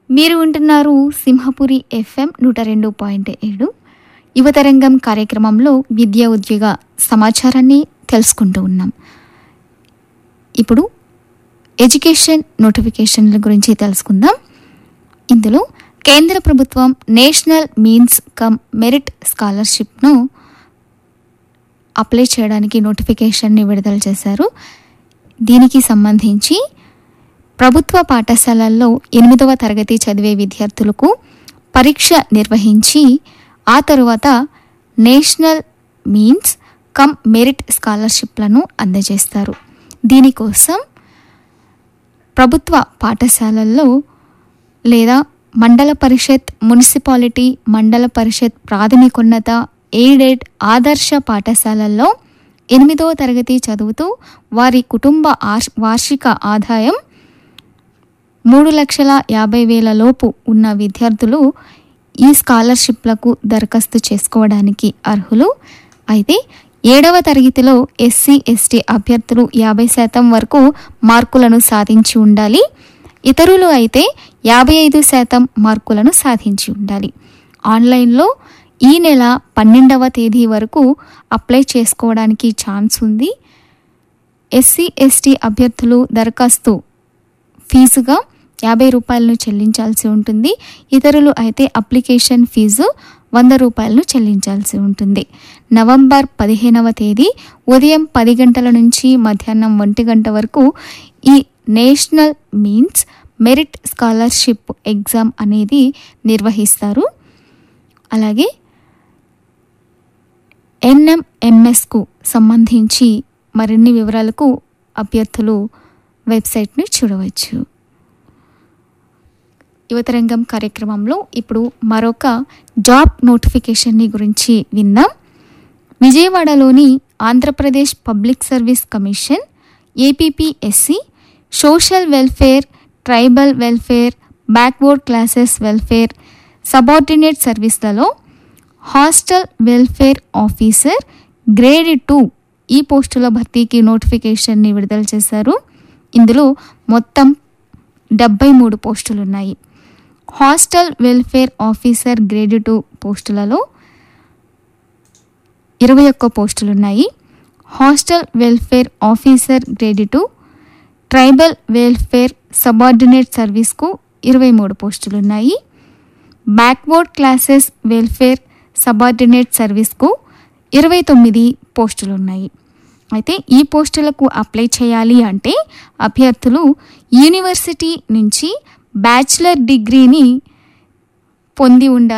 మీరు వింటున్నారు సింహపురి ఎఫ్ఎం నూట రెండు పాయింట్ ఏడు యువతరంగం కార్యక్రమంలో విద్యా ఉద్యోగ సమాచారాన్ని తెలుసుకుంటూ ఉన్నాం ఇప్పుడు ఎడ్యుకేషన్ నోటిఫికేషన్ల గురించి తెలుసుకుందాం ఇందులో కేంద్ర ప్రభుత్వం నేషనల్ మీన్స్ కమ్ మెరిట్ స్కాలర్షిప్ను అప్లై చేయడానికి నోటిఫికేషన్ని విడుదల చేశారు దీనికి సంబంధించి ప్రభుత్వ పాఠశాలల్లో ఎనిమిదవ తరగతి చదివే విద్యార్థులకు పరీక్ష నిర్వహించి ఆ తరువాత నేషనల్ మీన్స్ కమ్ మెరిట్ స్కాలర్షిప్లను అందజేస్తారు దీనికోసం ప్రభుత్వ పాఠశాలల్లో లేదా మండల పరిషత్ మున్సిపాలిటీ మండల పరిషత్ ప్రాథమికోన్నత ఎయిడెడ్ ఆదర్శ పాఠశాలల్లో ఎనిమిదవ తరగతి చదువుతూ వారి కుటుంబ ఆర్- వార్షిక ఆదాయం మూడు లక్షల యాభై వేల లోపు ఉన్న విద్యార్థులు ఈ స్కాలర్షిప్లకు దరఖాస్తు చేసుకోవడానికి అర్హులు అయితే ఏడవ తరగతిలో ఎస్సీ ఎస్టీ అభ్యర్థులు యాభై శాతం వరకు మార్కులను సాధించి ఉండాలి ఇతరులు అయితే యాభై ఐదు శాతం మార్కులను సాధించి ఉండాలి ఆన్లైన్లో ఈ నెల పన్నెండవ తేదీ వరకు అప్లై చేసుకోవడానికి ఛాన్స్ ఉంది ఎస్సీ ఎస్టీ అభ్యర్థులు దరఖాస్తు ఫీజుగా యాభై రూపాయలను చెల్లించాల్సి ఉంటుంది ఇతరులు అయితే అప్లికేషన్ ఫీజు వంద రూపాయలను చెల్లించాల్సి ఉంటుంది నవంబర్ పదిహేనవ తేదీ ఉదయం పది గంటల నుంచి మధ్యాహ్నం ఒంటి గంట వరకు ఈ national means merit scholarship exam అనేది నిర్వహిస్తారు అలాగే ఎన్ఎంఎంఎస్కు సంబంధించి మరిన్ని వివరాలకు అభ్యర్థులు వెబ్సైట్ను చూడవచ్చు యువతరంగం కార్యక్రమంలో ఇప్పుడు మరొక జాబ్ నోటిఫికేషన్ని గురించి విందాం విజయవాడలోని Andhra Pradesh public service commission APPSC social welfare tribal welfare backward classes welfare subordinate సర్వీస్లలో hostel welfare officer grade two ఈ పోస్టుల భర్తీకి నోటిఫికేషన్ని విడుదల చేశారు ఇందులో మొత్తం డెబ్బై మూడు పోస్టులు ఉన్నాయి hostel welfare officer grade two పోస్టులలో ఇరవై ఒక్క పోస్టులు ఉన్నాయి hostel welfare officer grade two tribal welfare subordinate సర్వీస్కు ఇరవై మూడు పోస్టులు ఉన్నాయి బ్యాక్వర్డ్ క్లాసెస్ వెల్ఫేర్ సబార్డినేట్ సర్వీస్కు ఇరవై తొమ్మిది పోస్టులు ఉన్నాయి అయితే ఈ పోస్టులకు అప్లై చేయాలి అంటే అభ్యర్థులు యూనివర్సిటీ నుంచి బ్యాచిలర్ డిగ్రీని పొంది ఉండాలి